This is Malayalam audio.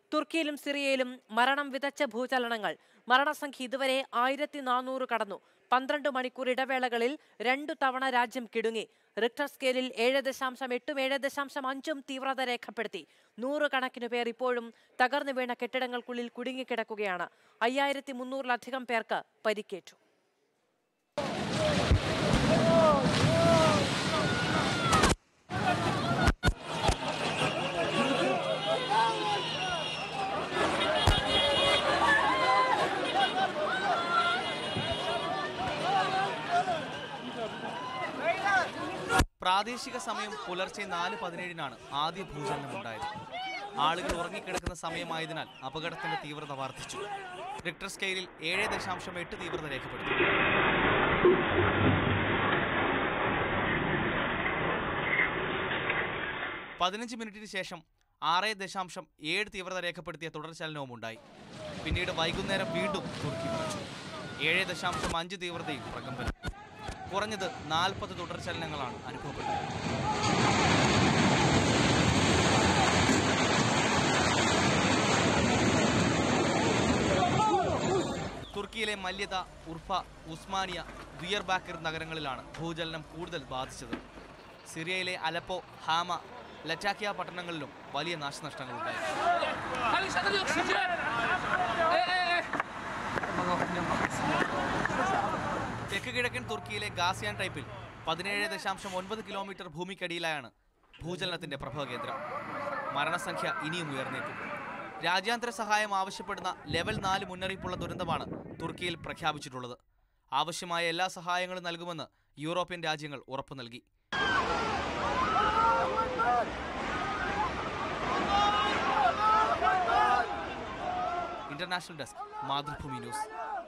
തുർക്കിയിലും സിറിയയിലും മരണം വിതച്ച ഭൂചലനങ്ങൾ മരണസംഖ്യ ഇതുവരെ ആയിരത്തി നാനൂറ് കടന്നു പന്ത്രണ്ട് മണിക്കൂർ ഇടവേളകളിൽ രണ്ടു തവണ രാജ്യം കിടുങ്ങി റിക്ടർ സ്കെയിലിൽ ഏഴ് ദശാംശം എട്ടും ഏഴ് ദശാംശം അഞ്ചും തീവ്രത രേഖപ്പെടുത്തി നൂറുകണക്കിന് പേർ ഇപ്പോഴും തകർന്നു വീണ കെട്ടിടങ്ങൾക്കുള്ളിൽ കുടുങ്ങിക്കിടക്കുകയാണ് അയ്യായിരത്തി മുന്നൂറിലധികം പേർക്ക് പരിക്കേറ്റു പ്രാദേശിക സമയം പുലർച്ചെ നാല് പതിനേഴിനാണ് ആദ്യ ഭൂചലനം ഉണ്ടായത് ആളുകൾ ഉറങ്ങിക്കിടക്കുന്ന സമയമായതിനാൽ അപകടത്തിന്റെ തീവ്രത വർദ്ധിച്ചു റിക്ടർ സ്കെയിലിൽ ഏഴ് ദശാംശം എട്ട് തീവ്രത രേഖപ്പെടുത്തി പതിനഞ്ച് മിനിറ്റിന് ശേഷം ആറ് ദശാംശം ഏഴ് തീവ്രത രേഖപ്പെടുത്തിയ തുടർചലനവും ഉണ്ടായി പിന്നീട് വൈകുന്നേരം വീണ്ടും തുർക്കി വിറച്ചു ഏഴ് ദശാംശം അഞ്ച് തീവ്രതയിൽ പ്രകമ്പനം കുറഞ്ഞത് നാൽപ്പത് തുടർചലനങ്ങളാണ് അനുഭവപ്പെട്ടത് തുർക്കിയിലെ മല്യത ഉർഫ ഉസ്മാനിയ ദിയർബാക്കിർ നഗരങ്ങളിലാണ് ഭൂചലനം കൂടുതൽ ബാധിച്ചത് സിറിയയിലെ അലപ്പോ ഹാമ ലറ്റാക്കിയ പട്ടണങ്ങളിലും വലിയ നാശനഷ്ടങ്ങളുണ്ടായി തെക്ക് കിഴക്കൻ തുർക്കിയിലെ ഗാസിയാൻ ടൈപ്പിൽ പതിനേഴ് ദശാംശം ഒൻപത് കിലോമീറ്റർ ഭൂമിക്കടിയിലായാണ് ഭൂചലനത്തിന്റെ പ്രഭവകേന്ദ്രം മരണസംഖ്യ ഇനിയും ഉയർന്നേക്കും രാജ്യാന്തര സഹായം ആവശ്യപ്പെടുന്ന ലെവൽ നാല് മുന്നറിയിപ്പുള്ള ദുരന്തമാണ് തുർക്കിയിൽ പ്രഖ്യാപിച്ചിട്ടുള്ളത് ആവശ്യമായ എല്ലാ സഹായങ്ങളും നൽകുമെന്ന് യൂറോപ്യൻ രാജ്യങ്ങൾ ഉറപ്പു നൽകി ഇന്റർനാഷണൽ ഡെസ്ക് മാതൃഭൂമി ന്യൂസ്